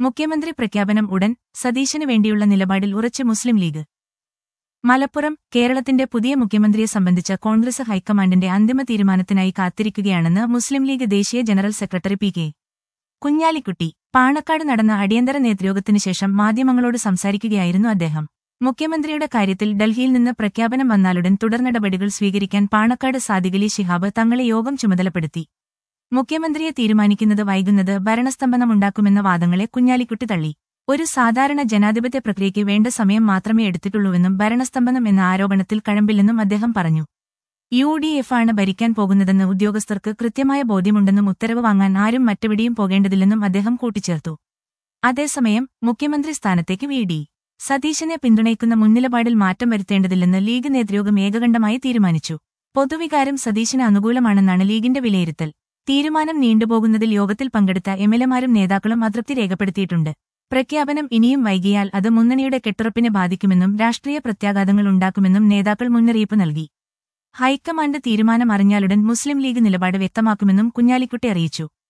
മുഖ്യമന്ത്രി പ്രഖ്യാപനം ഉടൻ സതീശന് വേണ്ടിയുള്ള നിലപാടിൽ ഉറച്ച് മുസ്ലിം ലീഗ് മലപ്പുറം കേരളത്തിന്റെ പുതിയ മുഖ്യമന്ത്രിയെ സംബന്ധിച്ച കോൺഗ്രസ് ഹൈക്കമാൻഡിന്റെ അന്തിമ തീരുമാനത്തിനായി കാത്തിരിക്കുകയാണെന്ന് മുസ്ലിം ലീഗ് ദേശീയ general secretary P K Kunhalikutty Panakkad നടന്ന അടിയന്തര നേതൃയോഗത്തിനു ശേഷം മാധ്യമങ്ങളോട് സംസാരിക്കുകയായിരുന്നു അദ്ദേഹം മുഖ്യമന്ത്രിയുടെ കാര്യത്തിൽ ഡൽഹിയിൽ നിന്ന് പ്രഖ്യാപനം വന്നാലുടൻ തുടർനടപടികൾ സ്വീകരിക്കാൻ പാണക്കാട് സാദിഖലി ശിഹാബ് തങ്ങളെ യോഗം ചുമതലപ്പെടുത്തി മുഖ്യമന്ത്രിയെ തീരുമാനിക്കുന്നത് വൈകുന്നത് ഭരണസ്തംഭനമുണ്ടാക്കുമെന്ന വാദങ്ങളെ കുഞ്ഞാലിക്കുട്ടി തള്ളി ഒരു സാധാരണ ജനാധിപത്യ പ്രക്രിയയ്ക്ക് വേണ്ട സമയം മാത്രമേ എടുത്തിട്ടുള്ളൂവെന്നും ഭരണസ്തംഭനം എന്ന ആരോപണത്തിൽ കഴമ്പില്ലെന്നും അദ്ദേഹം പറഞ്ഞു യു ഡി എഫാണ് ഭരിക്കാൻ പോകുന്നതെന്ന് ഉദ്യോഗസ്ഥർക്ക് കൃത്യമായ ബോധ്യമുണ്ടെന്നും ഉത്തരവ് വാങ്ങാൻ ആരും മറ്റെവിടെയും പോകേണ്ടതില്ലെന്നും അദ്ദേഹം കൂട്ടിച്ചേർത്തു അതേസമയം മുഖ്യമന്ത്രി സ്ഥാനത്തേക്ക് വി ഡി സതീശനെ പിന്തുണയ്ക്കുന്ന മുൻനിലപാടിൽ മാറ്റം വരുത്തേണ്ടതില്ലെന്ന് ലീഗ് നേതൃയോഗം ഏകകണ്ഠമായി തീരുമാനിച്ചു പൊതുവികാരം സതീശന് അനുകൂലമാണെന്നാണ് ലീഗിന്റെ വിലയിരുത്തൽ തീരുമാനം നീണ്ടുപോകുന്നതിൽ യോഗത്തിൽ പങ്കെടുത്ത എംഎൽഎമാരും നേതാക്കളും അതൃപ്തി രേഖപ്പെടുത്തിയിട്ടുണ്ട് പ്രഖ്യാപനം ഇനിയും വൈകിയാൽ അത് മുന്നണിയുടെ കെട്ടുറപ്പിനെ ബാധിക്കുമെന്നും രാഷ്ട്രീയ പ്രത്യാഘാതങ്ങൾ ഉണ്ടാക്കുമെന്നും നേതാക്കൾ മുന്നറിയിപ്പ് നൽകി ഹൈക്കമാൻഡ് തീരുമാനം അറിഞ്ഞാലുടൻ മുസ്ലിം ലീഗ് നിലപാട് വ്യക്തമാക്കുമെന്നും കുഞ്ഞാലിക്കുട്ടി അറിയിച്ചു